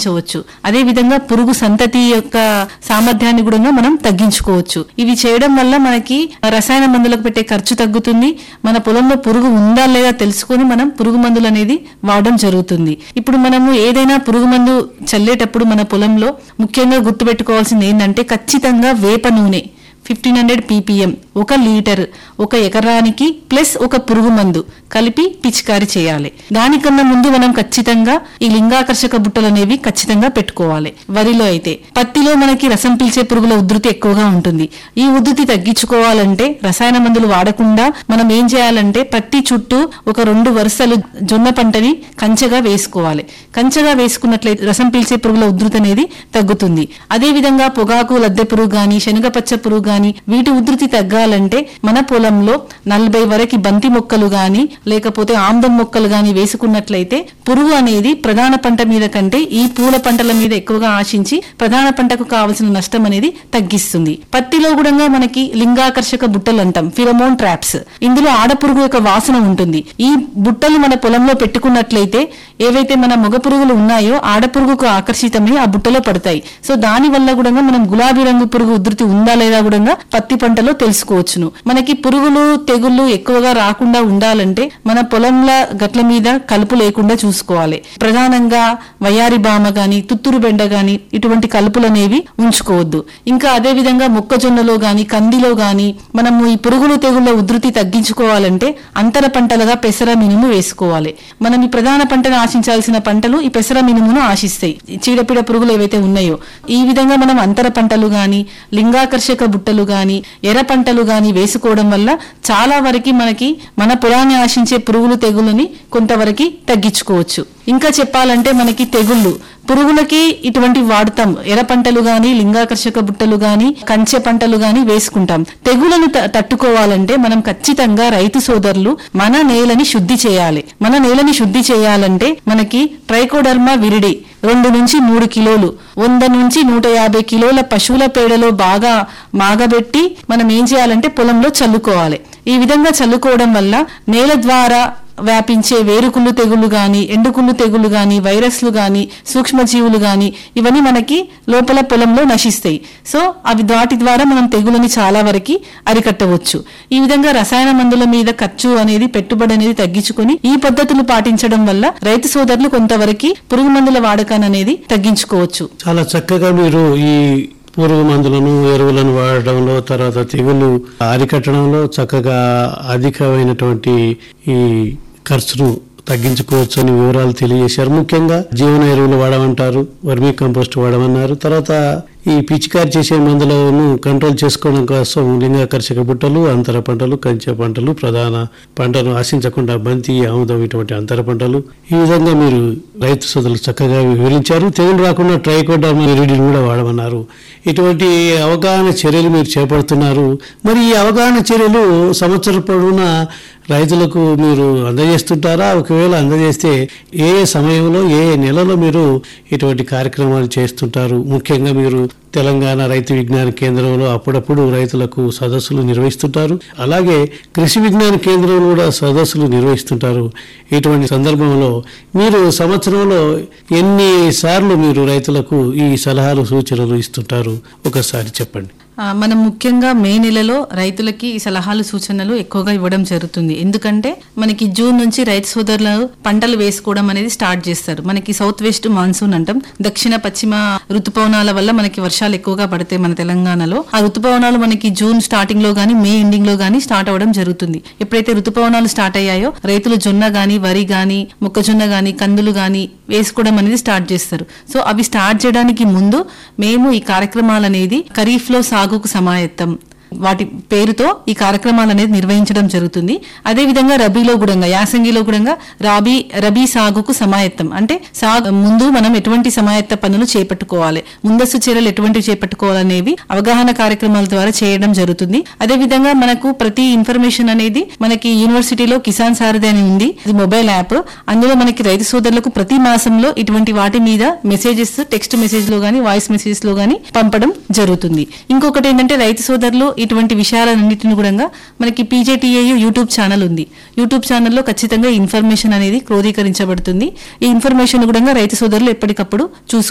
తగ్గించవచ్చు అదే విధంగా పురుగు సంతతి యొక్క సామర్థ్యాన్ని కూడా మనం తగ్గించుకోవచ్చు ఇవి చేయడం వల్ల మనకి రసాయన మందులకు పెట్టే ఖర్చు తగ్గుతుంది మన పొలంలో పురుగు ఉందా లేదా తెలుసుకొని మనం పురుగు మందులు అనేది వాడడం జరుగుతుంది ఇప్పుడు మనము ఏదైనా పురుగు మందు చల్లేటప్పుడు మన పొలంలో ముఖ్యంగా గుర్తుపెట్టుకోవాల్సింది ఏంటంటే ఖచ్చితంగా వేప నూనె ఫిఫ్టీన్ హండ్రెడ్ పీపీఎం ఒక లీటర్ ఒక ఎకరానికి ప్లస్ ఒక పురుగు మందు కలిపి పిచికారి చేయాలి దానికన్నా ముందు మనం ఖచ్చితంగా ఈ లింగాకర్షక బుట్టలు అనేవి ఖచ్చితంగా పెట్టుకోవాలి వరిలో అయితే పత్తిలో మనకి రసం పీల్చే పురుగుల ఉధృతి ఎక్కువగా ఉంటుంది ఈ ఉధృతి తగ్గించుకోవాలంటే రసాయన మందులు వాడకుండా మనం ఏం చేయాలంటే పత్తి చుట్టూ ఒక రెండు వరుసలు జొన్న పంటని కంచెగా వేసుకోవాలి కంచెగా వేసుకున్నట్లయితే రసం పీల్చే పురుగుల ఉధృతి అనేది తగ్గుతుంది అదే విధంగా పొగాకు లద్దె పురుగు గాని శనగపచ్చ పురుగు గాని వీటి ఉధృతి తగ్గాలంటే మన పొలంలో నలభై వరకు బంతి మొక్కలు గాని లేకపోతే ఆమ్దం మొక్కలు గాని వేసుకున్నట్లయితే పురుగు అనేది ప్రధాన పంట మీద కంటే ఈ పూల పంటల మీద ఎక్కువగా ఆశించి ప్రధాన పంటకు కావలసిన నష్టం అనేది తగ్గిస్తుంది పత్తిలో కూడా మనకి లింగాకర్షక బుట్టలు అంటాం ఫిరమోన్ ట్రాప్స్ ఇందులో ఆడపురుగు యొక్క వాసన ఉంటుంది ఈ బుట్టలు మన పొలంలో పెట్టుకున్నట్లయితే ఏవైతే మన మగ పురుగులు ఉన్నాయో ఆడపురుగుకు ఆకర్షితమై ఆ బుట్టలో పడతాయి సో దాని వల్ల కూడా మనం గులాబీ రంగు పురుగు ఉధృతి ఉందా లేదా కూడా పత్తి పంటలో తెలుసుకోవచ్చును మనకి పురుగులు తెగుళ్ళు ఎక్కువగా రాకుండా ఉండాలంటే మన పొలంల గట్ల మీద కలుపు లేకుండా చూసుకోవాలి ప్రధానంగా వయారి బామ గాని తుత్తురు బెండ గాని ఇటువంటి కలుపులు అనేవి ఉంచుకోవద్దు ఇంకా అదే విధంగా మొక్కజొన్నలో గాని కందిలో గాని మనము ఈ పురుగులు తెగుళ్ళ ఉధృతి తగ్గించుకోవాలంటే అంతర పంటలుగా పెసర మినుము వేసుకోవాలి మనం ఈ ప్రధాన పంటను ఆశించాల్సిన పంటలు ఈ పెసర మినుమును ఆశిస్తాయి ఈ చీడపీడ పురుగులు ఏవైతే ఉన్నాయో ఈ విధంగా మనం అంతర పంటలు గాని లింగాకర్షక బుట్టలు గాని ఎర్ర పంటలు గాని వేసుకోవడం వల్ల చాలా వరకు మనకి మన పొలాన్ని ఆశించే పురుగులు తెగులని కొంతవరకు తగ్గించుకోవచ్చు ఇంకా చెప్పాలంటే మనకి తెగుళ్ళు పురుగులకి ఇటువంటి వాడతాం ఎర్ర పంటలు గాని లింగాకర్షక బుట్టలు గాని కంచె పంటలు గాని వేసుకుంటాం తెగులను త- తట్టుకోవాలంటే మనం ఖచ్చితంగా రైతు సోదరులు మన నేలని శుద్ధి చేయాలి మన నేలని శుద్ధి చేయాలంటే మనకి ట్రైకోడర్మా విరిడి రెండు నుంచి మూడు కిలోలు వంద నుంచి నూట యాభై కిలోల పశువుల పేడలో బాగా మాగబెట్టి మనం ఏం చేయాలంటే పొలంలో చల్లుకోవాలి ఈ విధంగా చల్లుకోవడం వల్ల నేల ద్వారా వ్యాపించే వేరుకుళ్ళు తెగుళ్ళు గాని ఎండుకుళ్ళు తెగుళ్ళు గాని వైరస్లు గాని సూక్ష్మజీవులు గాని ఇవన్నీ మనకి లోపల పొలంలో నశిస్తాయి సో అవి వాటి ద్వారా మనం తెగులని చాలా వరకు అరికట్టవచ్చు ఈ విధంగా రసాయన మందుల మీద ఖర్చు అనేది పెట్టుబడి అనేది తగ్గించుకొని ఈ పద్ధతులు పాటించడం వల్ల రైతు సోదరులు కొంతవరకు పురుగు మందుల వాడకాన్ని అనేది తగ్గించుకోవచ్చు చాలా చక్కగా మీరు ఈ పురుగు మందులను ఎరువులను వాడడంలో తర్వాత తెగులు అరికట్టడంలో చక్కగా అధికమైనటువంటి ఈ ఖర్చును తగ్గించుకోవచ్చు అని వివరాలు తెలియజేశారు ముఖ్యంగా జీవన ఎరువులు వాడమంటారు వర్మీ కంపోస్ట్ వాడమన్నారు తర్వాత ఈ పిచికారి చేసే మందులను కంట్రోల్ చేసుకోవడం కోసం లింగాకర్షక బుట్టలు అంతర పంటలు కంచె పంటలు ప్రధాన పంటను ఆశించకుండా బంతి ఆముదం ఇటువంటి అంతర పంటలు ఈ విధంగా మీరు రైతు సోదరులు చక్కగా వివరించారు తెగులు రాకుండా ట్రైకోడర్మా విరిడిని కూడా వాడమన్నారు ఇటువంటి అవగాహన చర్యలు మీరు చేపడుతున్నారు మరి ఈ అవగాహన చర్యలు సంవత్సరం పొడవునా రైతులకు మీరు అందజేస్తుంటారా ఒకవేళ అందజేస్తే ఏ ఏ సమయంలో ఏ ఏ నెలలో మీరు ఇటువంటి కార్యక్రమాలు చేస్తుంటారు ముఖ్యంగా మీరు తెలంగాణ రైతు విజ్ఞాన కేంద్రంలో అప్పుడప్పుడు రైతులకు సదస్సులు నిర్వహిస్తుంటారు అలాగే కృషి విజ్ఞాన కేంద్రంలో కూడా సదస్సులు నిర్వహిస్తుంటారు ఇటువంటి సందర్భంలో మీరు సంవత్సరంలో ఎన్ని సార్లు మీరు రైతులకు ఈ సలహాలు సూచనలు ఇస్తుంటారు ఒకసారి చెప్పండి ఆ, మనం ముఖ్యంగా మే నెలలో రైతులకి ఈ సలహాలు సూచనలు ఎక్కువగా ఇవ్వడం జరుగుతుంది ఎందుకంటే మనకి జూన్ నుంచి రైతు సోదరులు పంటలు వేసుకోవడం అనేది స్టార్ట్ చేస్తారు మనకి సౌత్ వెస్ట్ మాన్సూన్ అంటాం దక్షిణ పశ్చిమ ఋతుపవనాల వల్ల మనకి వర్షాలు ఎక్కువగా పడతాయి మన తెలంగాణలో ఆ ఋతుపవనాలు మనకి జూన్ స్టార్టింగ్ లో గానీ మే ఎండింగ్ లో గానీ స్టార్ట్ అవ్వడం జరుగుతుంది ఎప్పుడైతే ఋతుపవనాలు స్టార్ట్ అయ్యాయో రైతులు జొన్న గాని వరి గాని మొక్కజొన్న గాని కందులు గాని వేసుకోవడం అనేది స్టార్ట్ చేస్తారు సో అవి స్టార్ట్ చేయడానికి ముందు మేము ఈ కార్యక్రమాలు అనేది ఖరీఫ్ లో సాగుకు సమాయత్తం వాటి పేరుతో ఈ కార్యక్రమాలు అనేది నిర్వహించడం జరుగుతుంది అదే విధంగా రబీలో కూడా యాసంగిలో కూడా రాబీ రబీ సాగుకు సమాయత్తం అంటే సాగు ముందు మనం ఎటువంటి సమాయత్త పనులు చేపట్టుకోవాలి ముందస్తు చర్యలు ఎటువంటివి చేపట్టుకోవాలనేవి అవగాహన కార్యక్రమాల ద్వారా చేయడం జరుగుతుంది అదే విధంగా మనకు ప్రతి ఇన్ఫర్మేషన్ అనేది మనకి యూనివర్సిటీలో కిసాన్ సారథి అని ఉంది ఇది మొబైల్ యాప్ అందులో మనకి రైతు సోదరులకు ప్రతి మాసంలో ఇటువంటి వాటి మీద మెసేజెస్ టెక్స్ట్ మెసేజ్ లో గానీ వాయిస్ మెసేజ్ లో గానీ పంపడం జరుగుతుంది ఇంకొకటి ఏంటంటే రైతు సోదరులు ఇటువంటి విషయాలన్నింటిని కూడా మనకి పీజేటీఏయు యూట్యూబ్ ఛానల్ ఉంది యూట్యూబ్ ఛానల్లో ఖచ్చితంగా ఇన్ఫర్మేషన్ అనేది క్రోధీకరించబడుతుంది ఈ ఇన్ఫర్మేషన్ కూడా రైతు సోదరులు ఎప్పటికప్పుడు చూసుకో